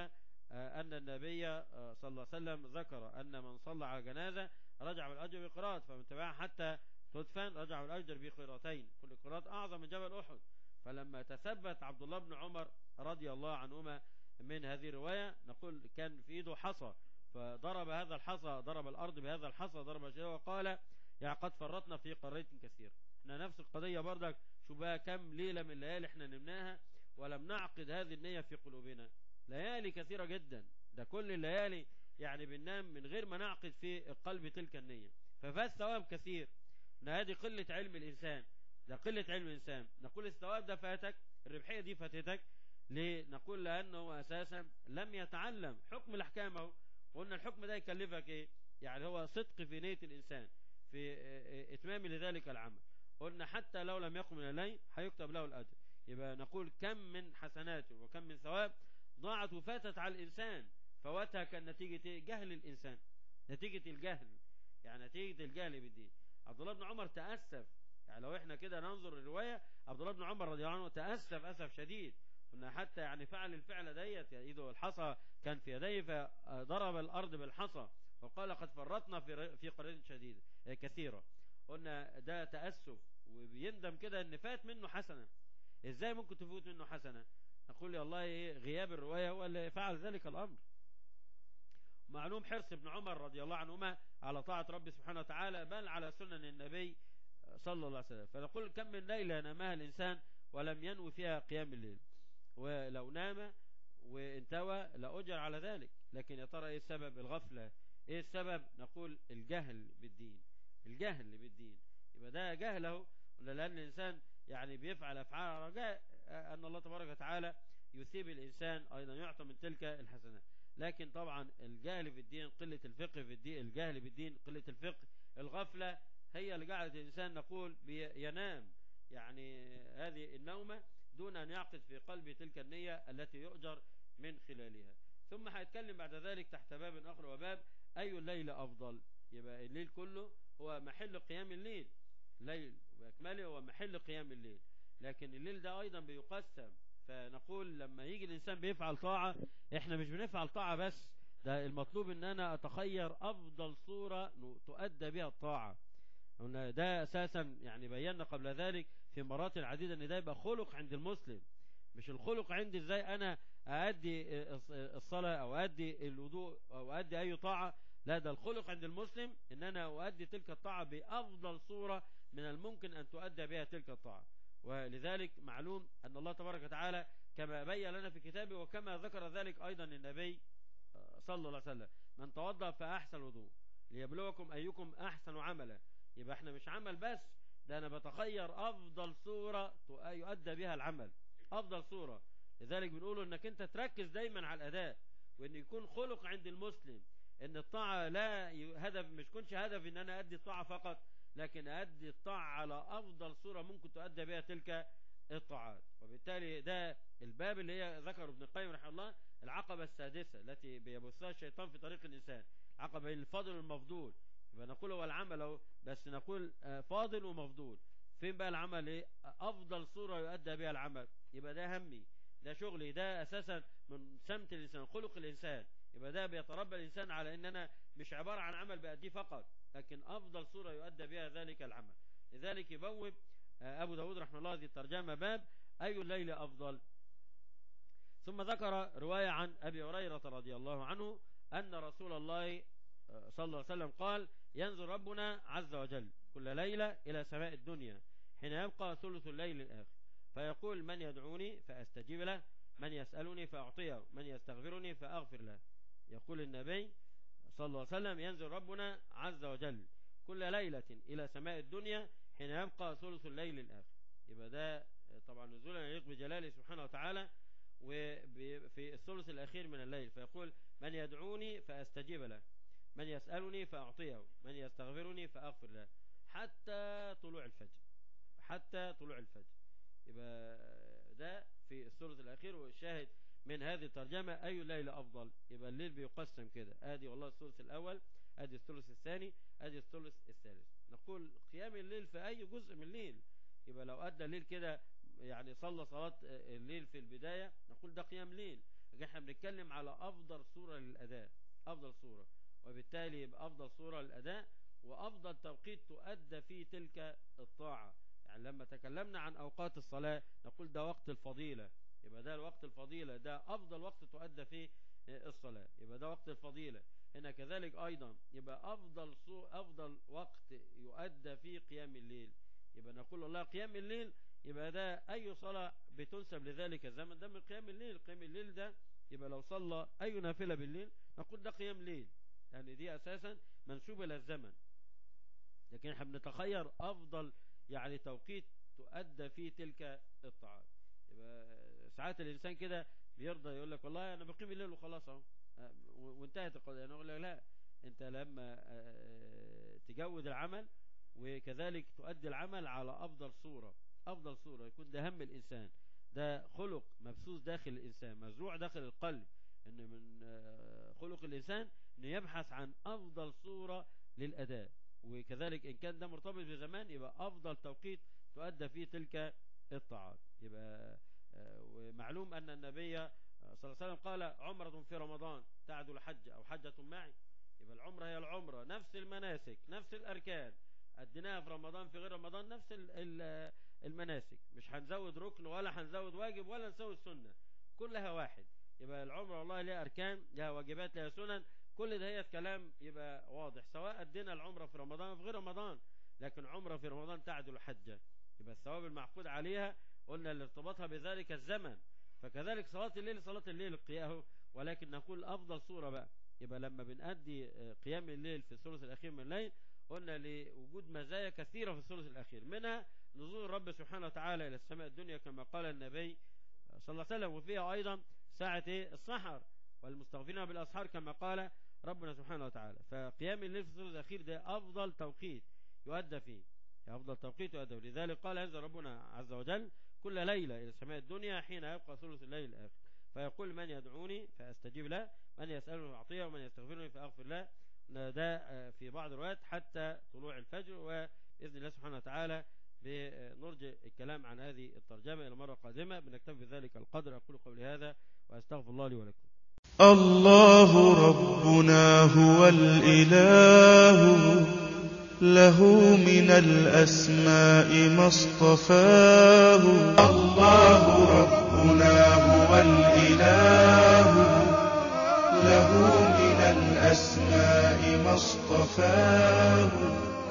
أن النبي صلى الله عليه وسلم ذكر أن من صلى على جنازة رجع بالأجر بقراءات فمن تبعها حتى تدفن رجع بالأجر بقراءتين كل قراءة أعظم من جبل أحد فلما تثبت عبد الله بن عمر رضي الله عنهما من هذه الرواية نقول كان في إيده حصى فضرب هذا الحصى ضرب الأرض بهذا الحصى ضرب شيء وقال يا قد فرطنا في قرية كثير احنا نفس القضية بردك شو بقى كم ليلة من الليالي احنا نمناها ولم نعقد هذه النية في قلوبنا ليالي كثيرة جدا ده كل الليالي يعني بننام من غير ما نعقد في القلب تلك النية ففات ثواب كثير ان هذه قلة علم الإنسان ده قلة علم الإنسان نقول الثواب ده فاتك الربحية دي فاتتك ليه نقول لأنه أساسا لم يتعلم حكم الأحكام اهو قلنا الحكم ده يكلفك ايه يعني هو صدق في نية الإنسان في إتمام لذلك العمل قلنا حتى لو لم يقم من الليل هيكتب له الأجر يبقى نقول كم من حسناته وكم من ثواب ضاعت وفاتت على الإنسان فواتها كان نتيجة جهل الإنسان نتيجة الجهل يعني نتيجة الجهل بالدين عبد الله بن عمر تأسف يعني لو احنا كده ننظر الرواية عبد الله بن عمر رضي الله عنه تأسف أسف شديد قلنا حتى يعني فعل الفعل ديت يعني ايده الحصى كان في يديه فضرب الأرض بالحصى وقال قد فرطنا في في قرية شديدة كثيرة قلنا ده تأسف وبيندم كده ان فات منه حسنة ازاي ممكن تفوت منه حسنة نقول يا الله إيه غياب الرواية هو اللي فعل ذلك الأمر معلوم حرص ابن عمر رضي الله عنهما على طاعة ربي سبحانه وتعالى بل على سنن النبي صلى الله عليه وسلم فنقول كم من ليلة نامها الإنسان ولم ينوي فيها قيام الليل ولو نام وانتوى لأجر على ذلك لكن يا ترى ايه السبب الغفلة ايه السبب نقول الجهل بالدين الجهل بالدين يبقى ده جهله لأن الإنسان يعني بيفعل أفعال رجاء أن الله تبارك وتعالى يثيب الإنسان أيضا يعطى من تلك الحسنات لكن طبعا الجهل في الدين قلة الفقه في الدين الجهل بالدين قلة الفقه الغفلة هي اللي جعلت الإنسان نقول ينام يعني هذه النومة دون أن يعقد في قلبه تلك النية التي يؤجر من خلالها ثم هيتكلم بعد ذلك تحت باب آخر وباب أي الليل أفضل يبقى الليل كله هو محل قيام الليل الليل بأكمله هو محل قيام الليل لكن الليل ده أيضا بيقسم فنقول لما يجي الإنسان بيفعل طاعة احنا مش بنفعل طاعة بس ده المطلوب ان انا اتخير افضل صورة تؤدى بها الطاعة ده اساسا يعني بينا قبل ذلك في مرات عديدة ان ده يبقى خلق عند المسلم مش الخلق عندي ازاي انا اادي الصلاة او اادي الوضوء او اادي اي طاعة لا ده الخلق عند المسلم ان انا اؤدي تلك الطاعة بافضل صورة من الممكن ان تؤدى بها تلك الطاعة ولذلك معلوم أن الله تبارك وتعالى كما بين لنا في كتابه وكما ذكر ذلك أيضا النبي صلى الله عليه وسلم من توضأ فأحسن وضوء ليبلوكم أيكم أحسن عملا يبقى احنا مش عمل بس ده أنا بتخير أفضل صورة يؤدى بها العمل أفضل صورة لذلك بنقول أنك أنت تركز دايما على الأداء وأن يكون خلق عند المسلم أن الطاعة لا هدف مش كنش هدف أن أنا أدي الطاعة فقط لكن أدي الطاعة على أفضل صورة ممكن تؤدى بها تلك الطاعات وبالتالي ده الباب اللي هي ذكر ابن القيم رحمه الله العقبة السادسة التي بيبثها الشيطان في طريق الإنسان عقبة الفاضل والمفضول يبقى نقول هو العمل اهو بس نقول فاضل ومفضول فين بقى العمل ايه افضل صورة يؤدى بها العمل يبقى ده همي ده شغلي ده اساسا من سمت الانسان خلق الانسان يبقى ده بيتربى الانسان على ان انا مش عبارة عن عمل بأديه فقط لكن افضل صورة يؤدى بها ذلك العمل لذلك يبوب ابو داود رحمه الله هذه الترجمة باب اي الليل افضل ثم ذكر رواية عن ابي هريرة رضي الله عنه ان رسول الله صلى الله عليه وسلم قال ينزل ربنا عز وجل كل ليلة إلى سماء الدنيا حين يبقى ثلث الليل الآخر فيقول من يدعوني فأستجيب له من يسألني فأعطيه من يستغفرني فأغفر له يقول النبي صلى الله عليه وسلم ينزل ربنا عز وجل كل ليلة إلى سماء الدنيا حين يبقى ثلث الليل الآخر يبقى ده طبعا نزولا يليق بجلاله سبحانه وتعالى وفي الثلث الأخير من الليل فيقول من يدعوني فأستجيب له من يسألني فأعطيه من يستغفرني فأغفر له حتى طلوع الفجر حتى طلوع الفجر يبقى ده في الثلث الأخير والشاهد من هذه الترجمة أي الليل أفضل يبقى الليل بيقسم كده آدي والله الثلث الأول آدي الثلث الثاني آدي الثلث الثالث نقول قيام الليل في أي جزء من الليل يبقى لو أدى الليل كده يعني صلى صلاة الليل في البداية نقول ده قيام ليل لكن احنا بنتكلم على أفضل صورة للأداء أفضل صورة وبالتالي يبقى أفضل صورة للأداء وأفضل توقيت تؤدى فيه تلك الطاعة يعني لما تكلمنا عن أوقات الصلاة نقول ده وقت الفضيلة يبقى ده الوقت الفضيلة ده أفضل وقت تؤدى فيه الصلاة يبقى ده وقت الفضيلة هنا كذلك أيضا يبقى أفضل صو أفضل وقت يؤدى فيه قيام الليل يبقى نقول الله قيام الليل يبقى ده أي صلاة بتنسب لذلك الزمن ده من قيام الليل قيام الليل ده يبقى لو صلى أي نافلة بالليل نقول ده قيام ليل يعني دي أساسا منسوبة للزمن لكن احنا بنتخير أفضل يعني توقيت تؤدى فيه تلك الطاعات يبقى ساعات الإنسان كده بيرضى يقول لك والله أنا بقيم الليل وخلاص اهو وانتهت القضية أنا أقول لك لا أنت لما تجود العمل وكذلك تؤدي العمل على أفضل صورة أفضل صورة يكون ده هم الإنسان ده خلق مبثوث داخل الإنسان مزروع داخل القلب ان من خلق الانسان انه يبحث عن افضل صورة للاداء وكذلك ان كان ده مرتبط بزمان يبقى افضل توقيت تؤدى فيه تلك الطاعات يبقى ومعلوم ان النبي صلى الله عليه وسلم قال عمرة في رمضان تعدل حجة او حجة معي يبقى العمرة هي العمرة نفس المناسك نفس الاركان أديناها في رمضان في غير رمضان نفس المناسك مش هنزود ركن ولا هنزود واجب ولا نسوي السنة كلها واحد يبقى العمرة والله ليها أركان لها واجبات لها سنن كل ده هي كلام يبقى واضح سواء أدينا العمرة في رمضان في غير رمضان لكن عمرة في رمضان تعدل حجة يبقى الثواب المعقود عليها قلنا لارتباطها بذلك الزمن فكذلك صلاة الليل صلاة الليل القياه ولكن نقول أفضل صورة بقى يبقى لما بنأدي قيام الليل في الثلث الأخير من الليل قلنا لوجود مزايا كثيرة في الثلث الأخير منها نزول الرب سبحانه وتعالى إلى السماء الدنيا كما قال النبي صلى الله عليه وسلم وفيها أيضا ساعة السحر والمستغفرين بالأسحار كما قال ربنا سبحانه وتعالى فقيام الليل في الثلث الأخير ده أفضل توقيت يؤدى فيه أفضل توقيت يؤدى فيه لذلك قال ينزل ربنا عز وجل كل ليلة إلى السماء الدنيا حين يبقى ثلث الليل الآخر فيقول من يدعوني فأستجيب له من يسألني فأعطيه ومن يستغفرني فأغفر له ده في بعض الروايات حتى طلوع الفجر وبإذن الله سبحانه وتعالى بنرجع الكلام عن هذه الترجمة إلى مرة قادمة بنكتفي بذلك القدر أقول قولي هذا وأستغفر الله لي ولكم
الله ربنا هو الإله له من الأسماء ما اصطفاه الله ربنا هو الإله له من الأسماء ما اصطفاه